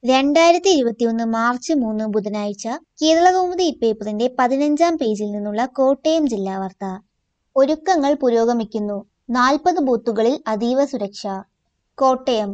രണ്ടായിരത്തി ഇരുപത്തിയൊന്ന് മാർച്ച് മൂന്ന് ബുധനാഴ്ച കേരളകൗമുദി ഇപ്പേപ്പറിന്റെ പതിനഞ്ചാം പേജിൽ നിന്നുള്ള കോട്ടയം ജില്ലാ വാർത്ത ഒരുക്കങ്ങൾ പുരോഗമിക്കുന്നു നാൽപ്പത് ബൂത്തുകളിൽ അതീവ സുരക്ഷ കോട്ടയം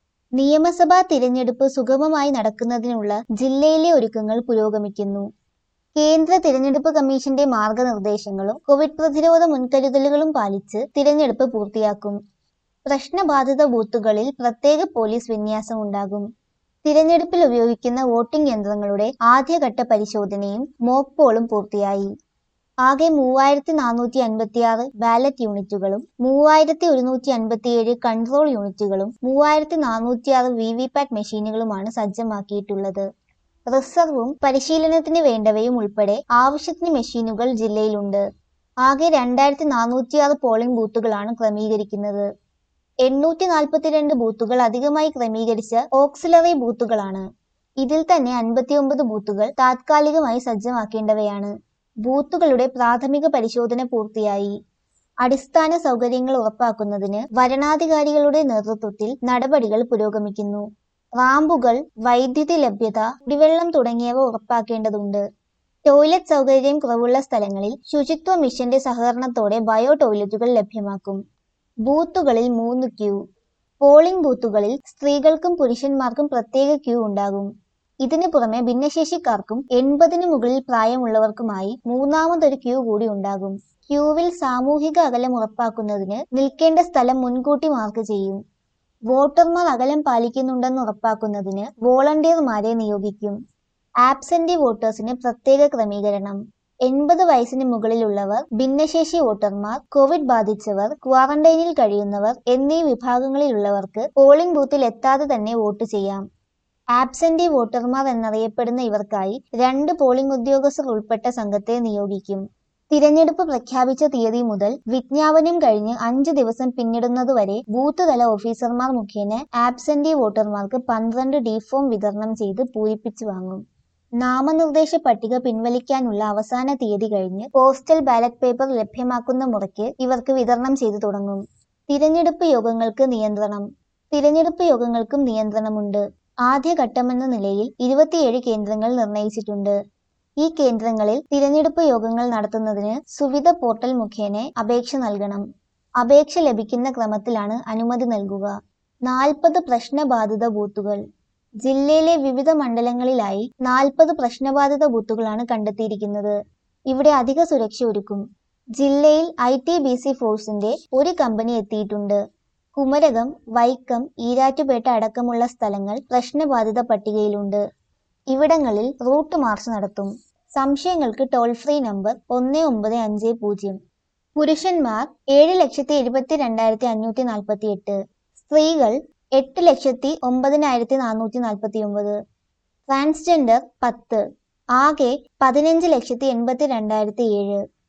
നിയമസഭാ തിരഞ്ഞെടുപ്പ് സുഗമമായി നടക്കുന്നതിനുള്ള ജില്ലയിലെ ഒരുക്കങ്ങൾ പുരോഗമിക്കുന്നു കേന്ദ്ര തിരഞ്ഞെടുപ്പ് കമ്മീഷന്റെ മാർഗനിർദ്ദേശങ്ങളും കോവിഡ് പ്രതിരോധ മുൻകരുതലുകളും പാലിച്ച് തിരഞ്ഞെടുപ്പ് പൂർത്തിയാക്കും പ്രശ്നബാധിത ബൂത്തുകളിൽ പ്രത്യേക പോലീസ് വിന്യാസം ഉണ്ടാകും തിരഞ്ഞെടുപ്പിൽ ഉപയോഗിക്കുന്ന വോട്ടിംഗ് യന്ത്രങ്ങളുടെ ആദ്യഘട്ട പരിശോധനയും മോക്ക് പോളും പൂർത്തിയായി ആകെ മൂവായിരത്തി നാനൂറ്റി അൻപത്തിയാറ് ബാലറ്റ് യൂണിറ്റുകളും മൂവായിരത്തി ഒരുന്നൂറ്റി അൻപത്തിയേഴ് കൺട്രോൾ യൂണിറ്റുകളും മൂവായിരത്തി നാനൂറ്റിയാറ് വി വി പാറ്റ് മെഷീനുകളുമാണ് സജ്ജമാക്കിയിട്ടുള്ളത് റിസർവും പരിശീലനത്തിന് വേണ്ടവയും ഉൾപ്പെടെ ആവശ്യത്തിന് മെഷീനുകൾ ജില്ലയിലുണ്ട് ആകെ രണ്ടായിരത്തി നാനൂറ്റിയാറ് പോളിംഗ് ബൂത്തുകളാണ് ക്രമീകരിക്കുന്നത് എണ്ണൂറ്റി നാൽപ്പത്തിരണ്ട് ബൂത്തുകൾ അധികമായി ക്രമീകരിച്ച ഓക്സിലറി ബൂത്തുകളാണ് ഇതിൽ തന്നെ അൻപത്തിയൊമ്പത് ബൂത്തുകൾ താത്കാലികമായി സജ്ജമാക്കേണ്ടവയാണ് ബൂത്തുകളുടെ പ്രാഥമിക പരിശോധന പൂർത്തിയായി അടിസ്ഥാന സൗകര്യങ്ങൾ ഉറപ്പാക്കുന്നതിന് വരണാധികാരികളുടെ നേതൃത്വത്തിൽ നടപടികൾ പുരോഗമിക്കുന്നു റാമ്പുകൾ വൈദ്യുതി ലഭ്യത കുടിവെള്ളം തുടങ്ങിയവ ഉറപ്പാക്കേണ്ടതുണ്ട് ടോയ്ലറ്റ് സൗകര്യം കുറവുള്ള സ്ഥലങ്ങളിൽ ശുചിത്വ മിഷന്റെ സഹകരണത്തോടെ ബയോ ടോയ്ലറ്റുകൾ ലഭ്യമാക്കും ബൂത്തുകളിൽ മൂന്ന് ക്യൂ പോളിംഗ് ബൂത്തുകളിൽ സ്ത്രീകൾക്കും പുരുഷന്മാർക്കും പ്രത്യേക ക്യൂ ഉണ്ടാകും ഇതിനു പുറമെ ഭിന്നശേഷിക്കാർക്കും എൺപതിനു മുകളിൽ പ്രായമുള്ളവർക്കുമായി മൂന്നാമതൊരു ക്യൂ കൂടി ഉണ്ടാകും ക്യൂവിൽ സാമൂഹിക അകലം ഉറപ്പാക്കുന്നതിന് നിൽക്കേണ്ട സ്ഥലം മുൻകൂട്ടി മാർക്ക് ചെയ്യും വോട്ടർമാർ അകലം പാലിക്കുന്നുണ്ടെന്ന് ഉറപ്പാക്കുന്നതിന് വോളണ്ടിയർമാരെ നിയോഗിക്കും ആബ്സെന്റി വോട്ടേഴ്സിന് പ്രത്യേക ക്രമീകരണം എൺപത് വയസ്സിന് മുകളിലുള്ളവർ ഭിന്നശേഷി വോട്ടർമാർ കോവിഡ് ബാധിച്ചവർ ക്വാറന്റൈനിൽ കഴിയുന്നവർ എന്നീ വിഭാഗങ്ങളിലുള്ളവർക്ക് പോളിംഗ് ബൂത്തിൽ എത്താതെ തന്നെ വോട്ട് ചെയ്യാം ആബ്സെന്റി വോട്ടർമാർ എന്നറിയപ്പെടുന്ന ഇവർക്കായി രണ്ട് പോളിംഗ് ഉദ്യോഗസ്ഥർ ഉൾപ്പെട്ട സംഘത്തെ നിയോഗിക്കും തിരഞ്ഞെടുപ്പ് പ്രഖ്യാപിച്ച തീയതി മുതൽ വിജ്ഞാപനം കഴിഞ്ഞ് അഞ്ച് ദിവസം പിന്നിടുന്നതുവരെ ബൂത്ത് തല ഓഫീസർമാർ മുഖേന ആബ്സെന്റി വോട്ടർമാർക്ക് പന്ത്രണ്ട് ഡി ഫോം വിതരണം ചെയ്ത് പൂരിപ്പിച്ചു വാങ്ങും നാമനിർദ്ദേശ പട്ടിക പിൻവലിക്കാനുള്ള അവസാന തീയതി കഴിഞ്ഞ് പോസ്റ്റൽ ബാലറ്റ് പേപ്പർ ലഭ്യമാക്കുന്ന മുറയ്ക്ക് ഇവർക്ക് വിതരണം ചെയ്തു തുടങ്ങും തിരഞ്ഞെടുപ്പ് യോഗങ്ങൾക്ക് നിയന്ത്രണം തിരഞ്ഞെടുപ്പ് യോഗങ്ങൾക്കും നിയന്ത്രണമുണ്ട് ആദ്യഘട്ടമെന്ന നിലയിൽ ഇരുപത്തിയേഴ് കേന്ദ്രങ്ങൾ നിർണയിച്ചിട്ടുണ്ട് ഈ കേന്ദ്രങ്ങളിൽ തിരഞ്ഞെടുപ്പ് യോഗങ്ങൾ നടത്തുന്നതിന് സുവിധ പോർട്ടൽ മുഖേന അപേക്ഷ നൽകണം അപേക്ഷ ലഭിക്കുന്ന ക്രമത്തിലാണ് അനുമതി നൽകുക നാൽപ്പത് പ്രശ്നബാധിത ബൂത്തുകൾ ജില്ലയിലെ വിവിധ മണ്ഡലങ്ങളിലായി നാൽപ്പത് പ്രശ്നബാധിത ബൂത്തുകളാണ് കണ്ടെത്തിയിരിക്കുന്നത് ഇവിടെ അധിക സുരക്ഷ ഒരുക്കും ജില്ലയിൽ ഐ ടി ബി സി ഫോഴ്സിന്റെ ഒരു കമ്പനി എത്തിയിട്ടുണ്ട് കുമരകം വൈക്കം ഈരാറ്റുപേട്ട അടക്കമുള്ള സ്ഥലങ്ങൾ പ്രശ്നബാധിത പട്ടികയിലുണ്ട് ഇവിടങ്ങളിൽ റൂട്ട് മാർച്ച് നടത്തും സംശയങ്ങൾക്ക് ടോൾ ഫ്രീ നമ്പർ ഒന്ന് ഒമ്പത് അഞ്ച് പൂജ്യം പുരുഷന്മാർ ഏഴ് ലക്ഷത്തി എഴുപത്തി രണ്ടായിരത്തി അഞ്ഞൂറ്റി നാൽപ്പത്തി എട്ട് സ്ത്രീകൾ എട്ട് ലക്ഷത്തി ഒമ്പതിനായിരത്തി നാനൂറ്റി നാൽപ്പത്തി ഒമ്പത് ട്രാൻസ്ജെൻഡർ പത്ത് ആകെ പതിനഞ്ച് ലക്ഷത്തി എൺപത്തി രണ്ടായിരത്തി ഏഴ്